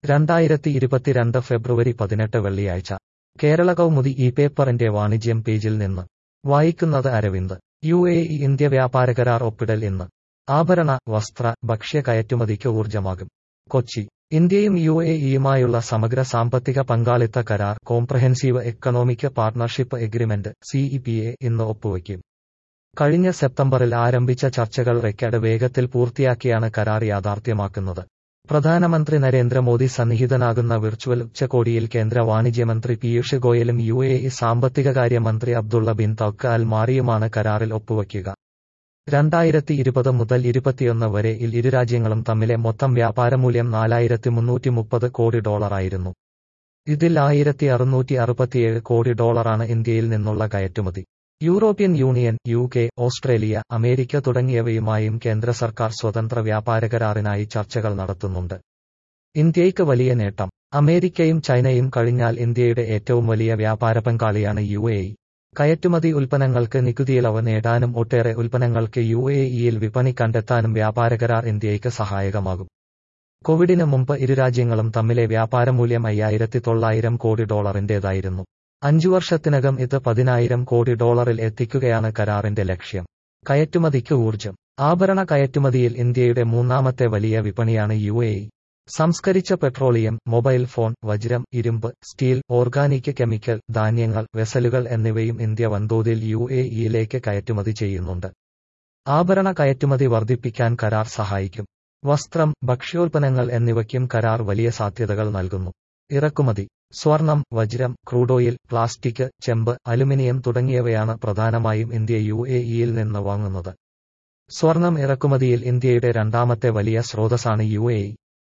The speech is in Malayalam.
രണ്ടായിരത്തി ഇരുപത്തിരണ്ട് ഫെബ്രുവരി പതിനെട്ട് വെള്ളിയാഴ്ച കേരള കൗമുദി ഈ പേപ്പറിന്റെ വാണിജ്യം പേജിൽ നിന്ന് വായിക്കുന്നത് Aravind U A E India വ്യാപാര കരാർ ഒപ്പിടൽ ഇന്ന് ആഭരണ വസ്ത്ര ഭക്ഷ്യ കയറ്റുമതിക്ക് ഊർജ്ജമാകും കൊച്ചി ഇന്ത്യയും യു എ ഇയുമായുള്ള സമഗ്ര സാമ്പത്തിക പങ്കാളിത്ത കരാർ comprehensive economic partnership agreement CEPA ഇന്ന് ഒപ്പുവയ്ക്കും കഴിഞ്ഞ സെപ്റ്റംബറിൽ ആരംഭിച്ച ചർച്ചകൾ റെക്കഡ് വേഗത്തിൽ പൂർത്തിയാക്കിയാണ് കരാർ യാഥാർത്ഥ്യമാക്കുന്നത് പ്രധാനമന്ത്രി നരേന്ദ്രമോദി സന്നിഹിതനാകുന്ന വിർച്വൽ ഉച്ചകോടിയിൽ കേന്ദ്ര വാണിജ്യമന്ത്രി പീയൂഷ് ഗോയലും യു എ ഇ സാമ്പത്തികകാര്യ മന്ത്രി അബ്ദുള്ള ബിൻ തൗക്ക് അൽ മാറിയുമാണ് കരാറിൽ ഒപ്പുവയ്ക്കുക രണ്ടായിരത്തി ഇരുപത് മുതൽ ഇരുപത്തിയൊന്ന് വരെ ഇൽ ഇരു രാജ്യങ്ങളും തമ്മിലെ മൊത്തം വ്യാപാരമൂല്യം നാലായിരത്തി മുന്നൂറ്റി മുപ്പത് കോടി ഡോളറായിരുന്നു ഇതിൽ ആയിരത്തി അറുന്നൂറ്റി അറുപത്തിയേഴ് കോടി ഡോളറാണ് ഇന്ത്യയിൽ നിന്നുള്ള കയറ്റുമതി European union U K Australia America തുടങ്ങിയവയുമായും കേന്ദ്ര സർക്കാർ സ്വതന്ത്ര വ്യാപാര കരാറിനായി ചർച്ചകൾ നടത്തുന്നുണ്ട് ഇന്ത്യയ്ക്ക് വലിയ നേട്ടം അമേരിക്കയും ചൈനയും കഴിഞ്ഞാൽ ഇന്ത്യയുടെ ഏറ്റവും വലിയ വ്യാപാര പങ്കാളിയാണ് യു എ ഇ കയറ്റുമതി ഉൽപ്പന്നങ്ങൾക്ക് നികുതിയിളവ് നേടാനും ഒട്ടേറെ ഉൽപ്പന്നങ്ങൾക്ക് യു എ ഇയിൽ വിപണി കണ്ടെത്താനും വ്യാപാര കരാർ ഇന്ത്യയ്ക്ക് സഹായകമാകും കോവിഡിന് മുമ്പ് ഇരു രാജ്യങ്ങളും തമ്മിലെ വ്യാപാരമൂല്യം അയ്യായിരത്തി തൊള്ളായിരം കോടി ഡോളറിന്റേതായിരുന്നു അഞ്ചു വർഷത്തിനകം ഇത് പതിനായിരം കോടി ഡോളറിൽ എത്തിക്കുകയാണ് കരാറിന്റെ ലക്ഷ്യം കയറ്റുമതിക്ക് ഊർജം ആഭരണ കയറ്റുമതിയിൽ ഇന്ത്യയുടെ മൂന്നാമത്തെ വലിയ വിപണിയാണ് യു എ ഇ സംസ്കരിച്ച പെട്രോളിയം മൊബൈൽ ഫോൺ വജ്രം ഇരുമ്പ് സ്റ്റീൽ ഓർഗാനിക് കെമിക്കൽ ധാന്യങ്ങൾ വെസലുകൾ എന്നിവയും ഇന്ത്യ വൻതോതിൽ യു എ ഇയിലേക്ക് കയറ്റുമതി ചെയ്യുന്നുണ്ട് ആഭരണ കയറ്റുമതി വർദ്ധിപ്പിക്കാൻ കരാർ സഹായിക്കും വസ്ത്രം ഭക്ഷ്യോൽപ്പന്നങ്ങൾ എന്നിവയ്ക്കും കരാർ വലിയ സാധ്യതകൾ നൽകുന്നു ഇറക്കുമതി സ്വർണം വജ്രം ക്രൂഡോയിൽ പ്ലാസ്റ്റിക് ചെമ്പ് അലുമിനിയം തുടങ്ങിയവയാണ് പ്രധാനമായും ഇന്ത്യ യു എ ഇയിൽ നിന്ന് വാങ്ങുന്നത് സ്വർണം ഇറക്കുമതിയിൽ ഇന്ത്യയുടെ രണ്ടാമത്തെ വലിയ സ്രോതസ്സാണ് യു എ ഇ